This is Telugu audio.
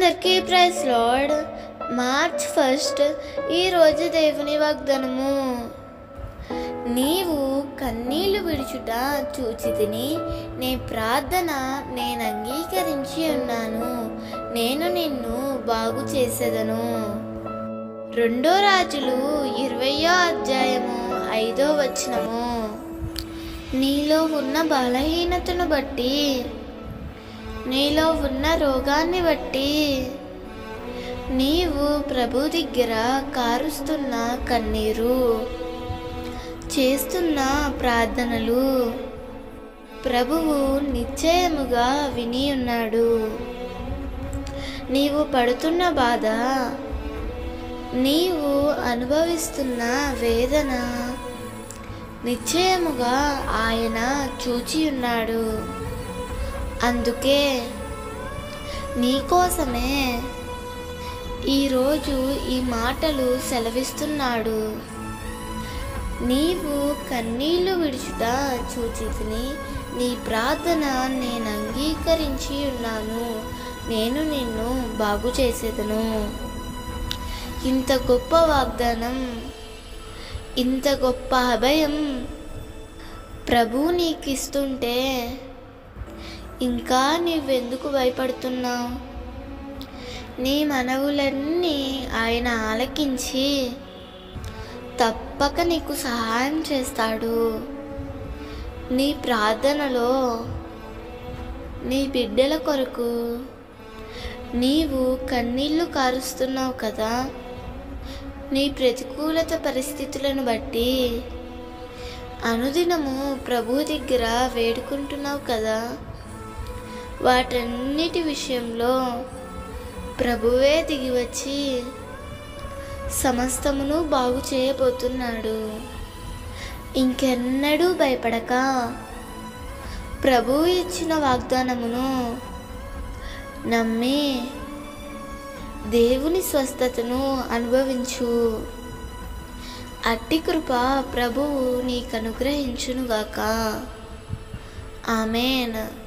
అందరికీ ప్రైస్ లార్డ్ మార్చ్ ఫస్ట్ ఈరోజు దేవుని వాగ్దానము నీవు కన్నీళ్లు విడుచుట చూచి తిని నీ ప్రార్థన నేను అంగీకరించి ఉన్నాను నేను నిన్ను బాగు చేసేదను రెండో రాజులు ఇరవయో అధ్యాయము ఐదో వచనము నీలో ఉన్న బలహీనతను బట్టి నీలో ఉన్న రోగాన్ని బట్టి నీవు ప్రభు దగ్గర కారుస్తున్న కన్నీరు చేస్తున్న ప్రార్థనలు ప్రభువు నిశ్చయముగా విని ఉన్నాడు నీవు పడుతున్న బాధ నీవు అనుభవిస్తున్న వేదన నిశ్చయముగా ఆయన చూచి ఉన్నాడు అందుకే నీకోసమే ఈరోజు ఈ మాటలు సెలవిస్తున్నాడు నీవు కన్నీళ్లు విడుచుట చూచితిని నీ ప్రార్థన నేను అంగీకరించి ఉన్నాను నేను నిన్ను బాగు చేసేదను ఇంత గొప్ప వాగ్దానం ఇంత గొప్ప అభయం ప్రభు నీకు ఇస్తుంటే ఇంకా నువ్వెందుకు భయపడుతున్నావు నీ మనవులన్నీ ఆయన ఆలకించి తప్పక నీకు సహాయం చేస్తాడు నీ ప్రార్థనలో నీ బిడ్డల కొరకు నీవు కన్నీళ్లు కారుస్తున్నావు కదా నీ ప్రతికూలత పరిస్థితులను బట్టి అనుదినము ప్రభు దగ్గర వేడుకుంటున్నావు కదా వాటన్నిటి విషయంలో ప్రభువే దిగి వచ్చి సమస్తమును బాగు చేయబోతున్నాడు ఇంకెన్నడూ భయపడక ప్రభువు ఇచ్చిన వాగ్దానమును నమ్మి దేవుని స్వస్థతను అనుభవించు అట్టి కృప ప్రభువు నీకు అనుగ్రహించునుగాక ఆమెన్